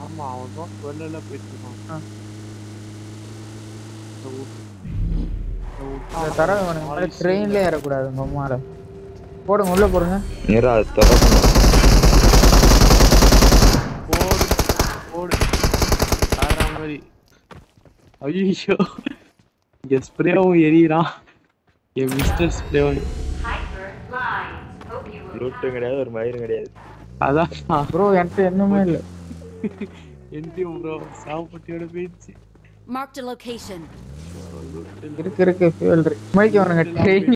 ஆமா அவன் தான் வெளில போயிட்டு இருக்கான் ஆ. இந்த ஊ- இந்த ஊ- இந்த தர வேணுங்க ட்ரெயின்ல ஏறக்கூடாது உங்க அம்மால போடுங்க உள்ள போடுங்க நேரா அது திறக்கணும் போடு போடு தாரா மாதிரி ஐயோ இங்க ஸ்ப்ரேவும் எரியிறான் என் மிஸ்டர் ஸ்ப்ரேவும் லூட்டும் கிடையாது ஒரு மயிரும் கிடையாது அதான் ப்ரோ என்கிட்ட என்னமே இல்ல என்டிஎம் ப்ரோ சாவப்பட்டியோட போயிடுச்சு Marked a location. இருக்கு இருக்கு fuel இருக்கு மைக்கு அவனுங்க ட்ரெயின்